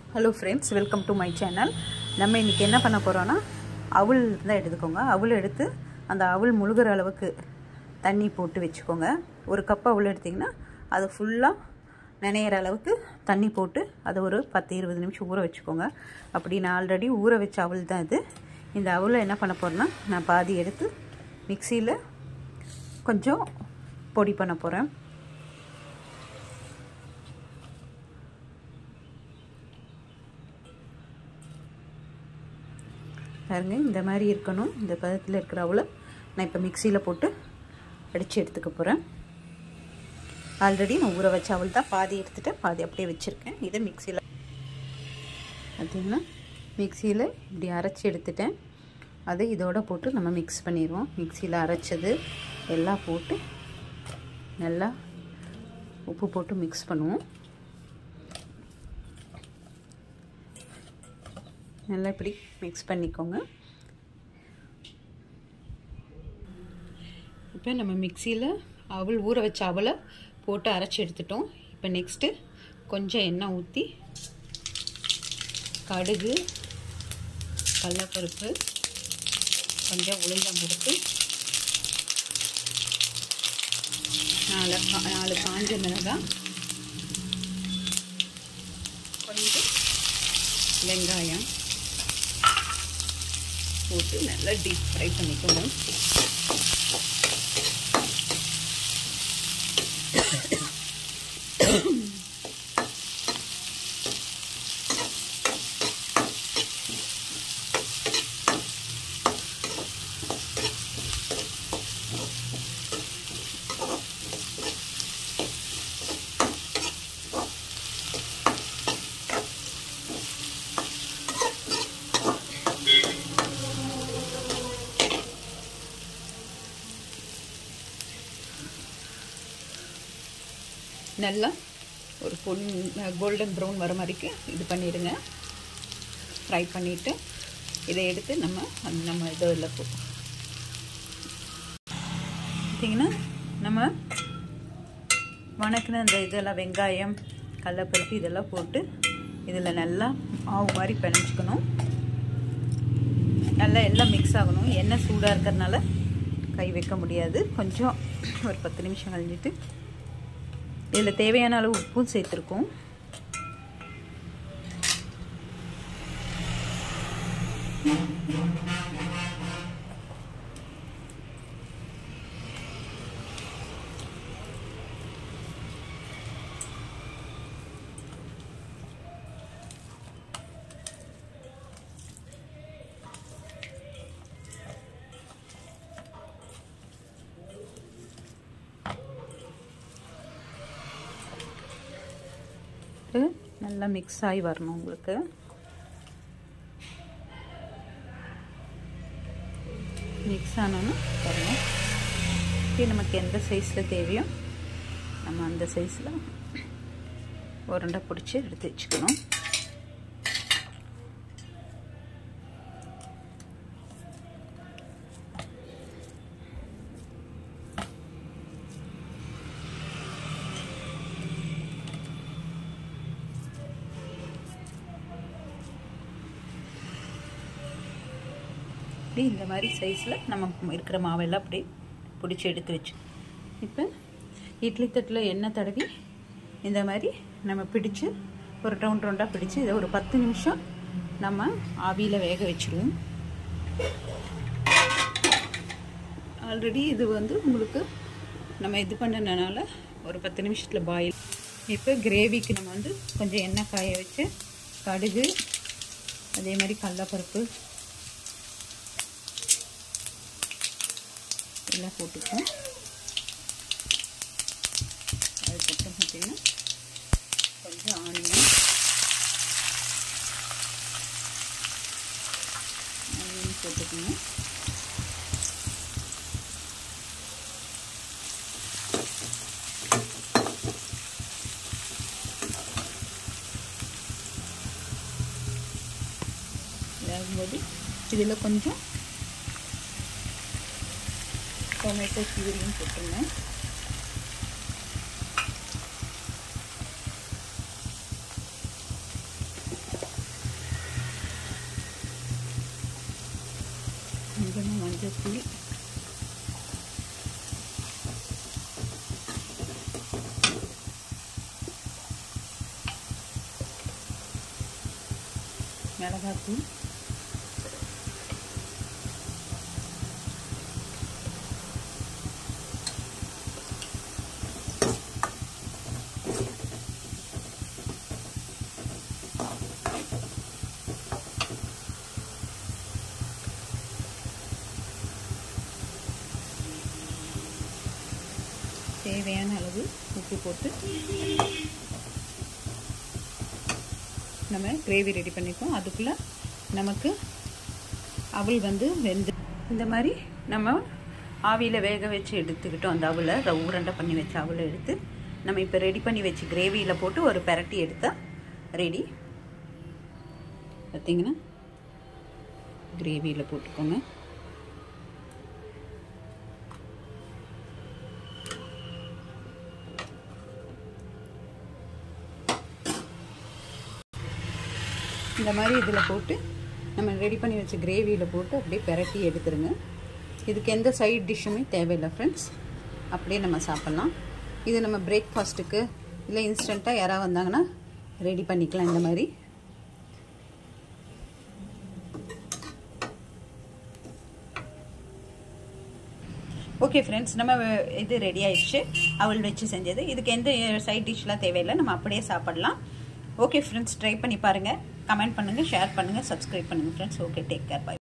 hello friends welcome to my channel நம்ம இன்றைக்கி என்ன பண்ண போகிறோன்னா அவுள் தான் எடுத்துக்கோங்க அவுள் எடுத்து அந்த அவுள் முழுகிற அளவுக்கு தண்ணி போட்டு வச்சுக்கோங்க ஒரு கப் அவுள் எடுத்திங்கன்னா அது ஃபுல்லாக நினைகிற அளவுக்கு தண்ணி போட்டு அதை ஒரு பத்து இருபது நிமிஷம் ஊற வச்சுக்கோங்க அப்படி நான் ஆல்ரெடி ஊற வச்ச அவள் தான் இது இந்த அவளை என்ன பண்ண போகிறேன்னா நான் பாதி எடுத்து மிக்சியில் கொஞ்சம் பொடி பண்ண போகிறேன் பாருங்க இந்த மாதிரி இருக்கணும் இந்த பதத்தில் இருக்கிற அவளை நான் இப்போ மிக்சியில் போட்டு அடித்து எடுத்துக்க போகிறேன் ஆல்ரெடி நான் ஊற வச்ச அவள் தான் பாதி எடுத்துகிட்டு பாதி அப்படியே வச்சுருக்கேன் இதை மிக்சியில் பார்த்திங்கன்னா மிக்சியில் இப்படி அரைச்சி எடுத்துட்டேன் அதை இதோட போட்டு நம்ம மிக்ஸ் பண்ணிடுவோம் மிக்சியில் அரைச்சது எல்லாம் போட்டு நல்லா உப்பு போட்டு மிக்ஸ் பண்ணுவோம் நல்லா இப்படி மிக்ஸ் பண்ணிக்கோங்க இப்போ நம்ம மிக்சியில் அவள் ஊற வச்ச அவலை போட்டு அரைச்சி எடுத்துட்டோம் இப்போ நெக்ஸ்ட்டு கொஞ்சம் எண்ணெய் ஊற்றி கடுகு கடலப்பருப்பு கொஞ்சம் உளுந்தம் பருப்பு நாலு நாலு காஞ்ச மிளகாய் கொஞ்சம் வெங்காயம் போட்டு நல்லா டீப் ஃப்ரை பண்ணிக்கணும் நல்லா ஒரு பொன் கோல்டன் ப்ரௌன் வர மாதிரிக்கு இது பண்ணிடுங்க ஃப்ரை பண்ணிவிட்டு இதை எடுத்து நம்ம அந்த நம்ம இதில் போ பார்த்திங்கன்னா நம்ம வணக்கின அந்த இதெல்லாம் வெங்காயம் கடலப்பருப்பு இதெல்லாம் போட்டு இதில் நல்லா மாவு மாதிரி பிணைஞ்சிக்கணும் நல்லா எல்லாம் மிக்ஸ் ஆகணும் எண்ணெய் சூடாக இருக்கிறதுனால கை வைக்க முடியாது கொஞ்சம் ஒரு பத்து நிமிஷம் கழிஞ்சிட்டு இதில் தேவையான அளவு உப்பும் சேர்த்துருக்கோம் நல்லா மிக்ஸ் ஆகி வரணும் உங்களுக்கு மிக்ஸ் ஆனோன்னு பாருங்கள் இப்போ நமக்கு எந்த சைஸில் தேவையோ நம்ம அந்த சைஸில் உருண்டை பிடிச்சி எடுத்து வச்சுக்கணும் அப்படி இந்த மாதிரி சைஸில் நம்ம இருக்கிற மாவெல்லாம் அப்படி பிடிச்சி எடுத்து வச்சு இப்போ இட்லி தட்டில் எண்ணெய் தடவி இந்த மாதிரி நம்ம பிடிச்சு ஒரு ரவுண்ட் ரவுண்டாக பிடிச்சு இதை ஒரு பத்து நிமிஷம் நம்ம ஆவியில் வேக வச்சுருவோம் ஆல்ரெடி இது வந்து உங்களுக்கு நம்ம இது பண்ணனால ஒரு பத்து நிமிஷத்தில் பாயில் இப்போ கிரேவிக்கு நம்ம வந்து கொஞ்சம் எண்ணெய் காய வச்சு கடுகு அதே மாதிரி கடலப்பருப்பு எல்லாம் போட்டுப்போம் அதுக்கப்புறம் பார்த்திங்கன்னா கொஞ்சம் ஆனியன் ஆனியன் போட்டுக்கணும் இதாகும்போது இதில் கொஞ்சம் டொமேட்டோ பியூரியும் போட்டுருங்க கொஞ்சமாக மஞ்சள் தூள் மிளகாத்தூள் தேவையான அளவு உப்பு போட்டு நம்ம கிரேவி ரெடி பண்ணிப்போம் அதுக்குள்ளே நமக்கு அவல் வந்து வெந்து இந்த மாதிரி நம்ம ஆவியில் வேக வச்சு எடுத்துக்கிட்டோம் அந்த அவலை உருண்டை பண்ணி வச்ச அவலை எடுத்து நம்ம இப்போ ரெடி பண்ணி வச்சு கிரேவியில் போட்டு ஒரு பெரட்டி எடுத்தால் ரெடி பார்த்தீங்கன்னா கிரேவியில் போட்டுக்கோங்க இந்த மாதிரி இதில் போட்டு நம்ம ரெடி பண்ணி வச்ச கிரேவியில் போட்டு அப்படியே பெரட்டி எடுத்துருங்க இதுக்கு எந்த சைட் டிஷ்ஷுமே தேவையில்லை ஃப்ரெண்ட்ஸ் அப்படியே நம்ம சாப்பிட்லாம் இது நம்ம பிரேக்ஃபாஸ்ட்டுக்கு இல்லை இன்ஸ்டண்ட்டாக யாராவது வந்தாங்கன்னா ரெடி பண்ணிக்கலாம் இந்த மாதிரி ஓகே ஃப்ரெண்ட்ஸ் நம்ம இது ரெடி ஆயிடுச்சு அவள் வச்சு செஞ்சது இதுக்கு எந்த சைட் டிஷ்லாம் தேவையில்லை நம்ம அப்படியே சாப்பிடலாம் ஓகே ஃப்ரெண்ட்ஸ் ட்ரை பண்ணி பாருங்கள் கமெண்ட் பண்ணுங்கள் ஷேர் பண்ணுங்கள் சப்ஸ்கிரைப் பண்ணுங்கள் ஃப்ரெண்ட்ஸ் ஓகே டேக் கேர் பாய்